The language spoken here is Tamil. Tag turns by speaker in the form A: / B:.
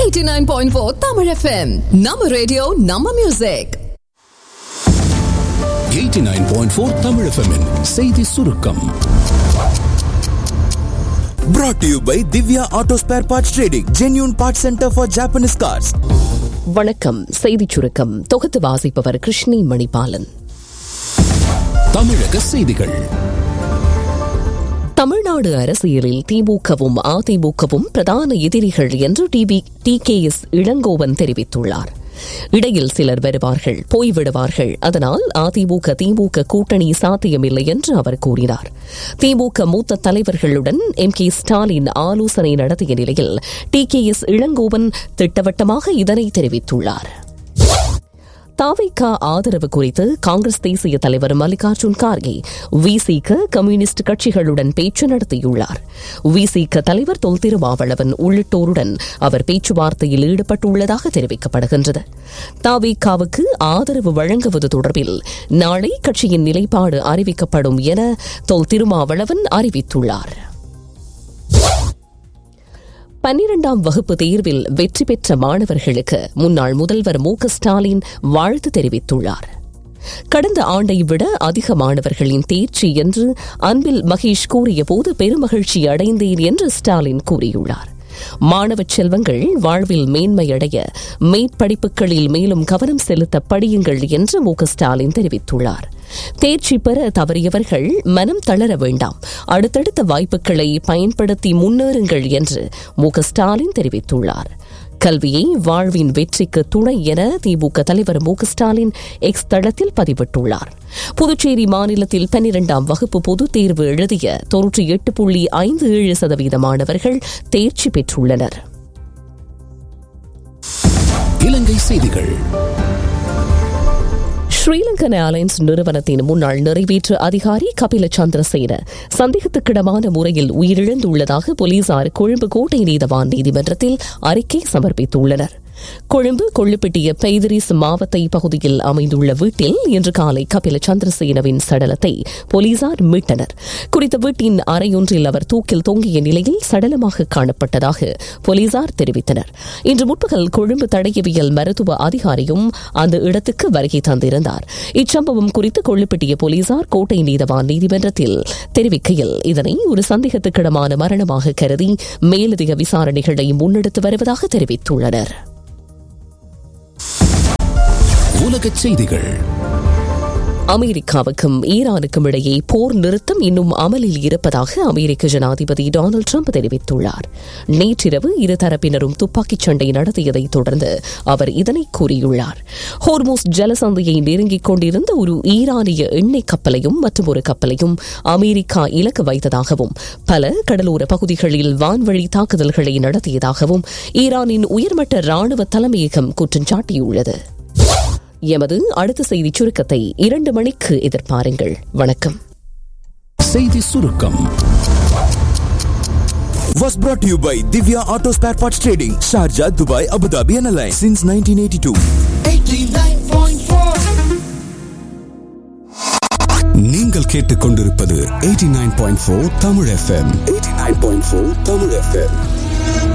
A: 89.4 Tamil FM. Nama radio, Nama music.
B: 89.4 Tamil FM -இன் செய்தி சுருக்கம்
C: Brought to you by Divya Auto Spare Parts Trading, genuine parts center for Japanese cars.
D: வணக்கம் செய்திச் சுருக்கம் தொகுத்து வாசிப்பவர் கிருஷ்ணி மணிபாலன்
B: தமிழக செய்திகள்
D: தமிழ்நாடு அரசியலில் திமுகவும் அதிமுகவும் பிரதான எதிரிகள் என்று டிபி டி கே எஸ் இளங்கோவன் தெரிவித்துள்ளார் இடையில் சிலர் வருவார்கள் போய்விடுவார்கள் அதனால் அதிமுக திமுக கூட்டணி சாத்தியமில்லை என்று அவர் கூறினார் திமுக மூத்த தலைவர்களுடன் எம் கே ஸ்டாலின் ஆலோசனை நடத்திய நிலையில் டி கே எஸ் இளங்கோவன் திட்டவட்டமாக இதனை தெரிவித்துள்ளார் தாவைக்கா ஆதரவு குறித்து காங்கிரஸ் தேசிய தலைவர் மல்லிகார்ஜுன் கார்கே விசிக கம்யூனிஸ்ட் கட்சிகளுடன் பேச்சு நடத்தியுள்ளார் விசிக தலைவர் தொல் திருமாவளவன் உள்ளிட்டோருடன் அவர் பேச்சுவார்த்தையில் ஈடுபட்டுள்ளதாக தெரிவிக்கப்படுகின்றது தாவேக்காவுக்கு ஆதரவு வழங்குவது தொடர்பில் நாளை கட்சியின் நிலைப்பாடு அறிவிக்கப்படும் என தொல் திருமாவளவன் அறிவித்துள்ளார் பன்னிரண்டாம் வகுப்பு தேர்வில் வெற்றி பெற்ற மாணவர்களுக்கு முன்னாள் முதல்வர் மு ஸ்டாலின் வாழ்த்து தெரிவித்துள்ளார் கடந்த ஆண்டை விட அதிக மாணவர்களின் தேர்ச்சி என்று அன்பில் மகேஷ் கூறியபோது பெருமகிழ்ச்சி அடைந்தேன் என்று ஸ்டாலின் கூறியுள்ளார் மாணவ செல்வங்கள் வாழ்வில் மேன்மையடைய மேற்படிப்புகளில் மேலும் கவனம் செலுத்த படியுங்கள் என்று மு ஸ்டாலின் தெரிவித்துள்ளார் தேர்ச்சி பெற தவறியவர்கள் மனம் தளர வேண்டாம் அடுத்தடுத்த வாய்ப்புகளை பயன்படுத்தி முன்னேறுங்கள் என்று மு ஸ்டாலின் தெரிவித்துள்ளார் கல்வியை வாழ்வின் வெற்றிக்கு துணை என திமுக தலைவர் மு ஸ்டாலின் எக்ஸ் தளத்தில் பதிவிட்டுள்ளார் புதுச்சேரி மாநிலத்தில் பன்னிரண்டாம் வகுப்பு பொதுத் தேர்வு எழுதிய தொன்னூற்றி எட்டு புள்ளி ஐந்து ஏழு சதவீத மாணவர்கள் தேர்ச்சி பெற்றுள்ளனர்
B: இலங்கை செய்திகள்
D: ஸ்ரீலங்கன் ஏர்லைன்ஸ் நிறுவனத்தின் முன்னாள் நிறைவேற்று அதிகாரி கபில சந்திரசேன சந்தேகத்துக்கிடமான முறையில் உயிரிழந்துள்ளதாக போலீசார் கொழும்பு கோட்டை நீதவான் நீதிமன்றத்தில் அறிக்கை சமர்ப்பித்துள்ளனர் கொழும்பு கொள்ளுப்பட்டிய பெய்தரிஸ் மாவத்தை பகுதியில் அமைந்துள்ள வீட்டில் இன்று காலை கபில சந்திரசேனவின் சடலத்தை போலீசார் மீட்டனர் குறித்த வீட்டின் அறையொன்றில் அவர் தூக்கில் தொங்கிய நிலையில் சடலமாக காணப்பட்டதாக போலீசார் தெரிவித்தனர் இன்று முற்பகல் கொழும்பு தடயவியல் மருத்துவ அதிகாரியும் அந்த இடத்துக்கு வருகை தந்திருந்தார் இச்சம்பவம் குறித்து கொள்ளுப்பட்டிய போலீசார் கோட்டை நீதவான் நீதிமன்றத்தில் தெரிவிக்கையில் இதனை ஒரு சந்தேகத்துக்கிடமான மரணமாக கருதி மேலதிக விசாரணைகளை முன்னெடுத்து வருவதாக தெரிவித்துள்ளனர்
B: உலகச் செய்திகள்
D: அமெரிக்காவுக்கும் ஈரானுக்கும் இடையே போர் நிறுத்தம் இன்னும் அமலில் இருப்பதாக அமெரிக்க ஜனாதிபதி டொனால்டு ட்ரம்ப் தெரிவித்துள்ளார் நேற்றிரவு இருதரப்பினரும் துப்பாக்கிச் சண்டை நடத்தியதை தொடர்ந்து அவர் இதனை கூறியுள்ளார் ஹோர்மோஸ் ஜலசந்தையை நெருங்கிக் கொண்டிருந்த ஒரு ஈரானிய எண்ணெய் கப்பலையும் மற்றும் ஒரு கப்பலையும் அமெரிக்கா இலக்கு வைத்ததாகவும் பல கடலோர பகுதிகளில் வான்வழி தாக்குதல்களை நடத்தியதாகவும் ஈரானின் உயர்மட்ட ராணுவ தலைமையகம் குற்றம் சாட்டியுள்ளது எமது அடுத்த செய்தி சுருக்கத்தை இரண்டு மணிக்கு எதிர்பாருங்கள் வணக்கம்
B: செய்தி சுருக்கம்
C: Was brought to you by Divya Auto Spare Parts Trading, Sharjah, Dubai, Abu Dhabi, and Alliance since 1982.
B: நீங்கள் கேட்டுக்கொண்டிருப்பது 89.4 தமிழ் FM 89.4 தமிழ் FM